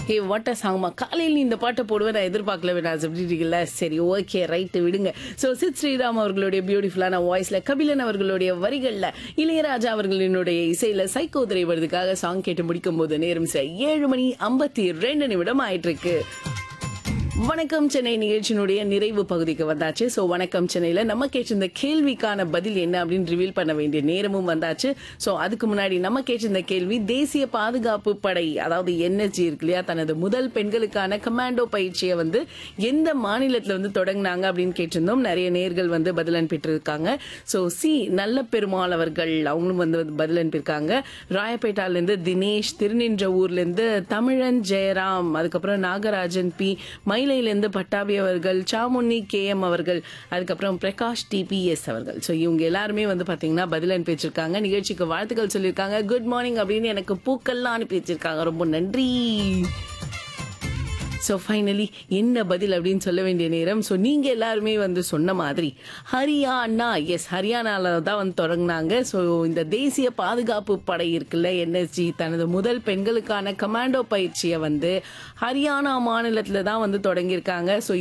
hey what a சாங்மா காலையில் நீ இந்த பாட்டை போடுவேன் நான் எதிர்பார்க்கல வேணா சொல்லிட்டீங்கல்ல சரி ஓகே ரைட்டு விடுங்க ஸோ சித் ஸ்ரீராம் அவர்களுடைய பியூட்டிஃபுல்லான வாய்ஸ்ல கபிலன் அவர்களுடைய வரிகள்ல இளையராஜா அவர்களினுடைய இசையில சைக்கோ திரைவதுக்காக சாங் கேட்டு முடிக்கும் போது நேரம் சரி ஏழு மணி ஐம்பத்தி ரெண்டு நிமிடம் ஆயிட்டு இருக்கு வணக்கம் சென்னை நிகழ்ச்சியினுடைய நிறைவு பகுதிக்கு வந்தாச்சு ஸோ வணக்கம் சென்னையில் நம்ம கேட்டிருந்த கேள்விக்கான பதில் என்ன அப்படின்னு ரிவீல் பண்ண வேண்டிய நேரமும் வந்தாச்சு ஸோ அதுக்கு முன்னாடி நம்ம கேட்டிருந்த கேள்வி தேசிய பாதுகாப்பு படை அதாவது என்எஸ்ஜி இருக்கு இல்லையா தனது முதல் பெண்களுக்கான கமாண்டோ பயிற்சியை வந்து எந்த மாநிலத்தில் வந்து தொடங்கினாங்க அப்படின்னு கேட்டிருந்தோம் நிறைய நேர்கள் வந்து பதில் அனுப்பிட்டு ஸோ சி நல்ல பெருமாள் அவர்கள் அவங்களும் வந்து பதில் அனுப்பியிருக்காங்க ராயப்பேட்டாலேருந்து தினேஷ் திருநின்ற ஊர்லேருந்து தமிழன் ஜெயராம் அதுக்கப்புறம் நாகராஜன் பி மயிலையிலேருந்து பட்டாபி அவர்கள் சாமுன்னி கே எம் அவர்கள் அதுக்கப்புறம் பிரகாஷ் டிபிஎஸ் அவர்கள் ஸோ இவங்க எல்லாருமே வந்து பார்த்தீங்கன்னா பதில் அனுப்பி வச்சிருக்காங்க நிகழ்ச்சிக்கு வாழ்த்துக்கள் சொல்லியிருக்காங்க குட் மார்னிங் அப்படின்னு எனக்கு பூக்கள்லாம் அனுப்பி வச்சிருக்காங்க ரொம்ப நன்றி ஸோ ஃபைனலி என்ன பதில் அப்படின்னு சொல்ல வேண்டிய நேரம் ஸோ நீங்கள் எல்லாருமே வந்து சொன்ன மாதிரி ஹரியானா எஸ் ஹரியானால தான் வந்து தொடங்கினாங்க ஸோ இந்த தேசிய பாதுகாப்பு படை இருக்குல்ல என்எஸ்ஜி தனது முதல் பெண்களுக்கான கமாண்டோ பயிற்சியை வந்து ஹரியானா மாநிலத்தில் தான் வந்து தொடங்கியிருக்காங்க ஸோ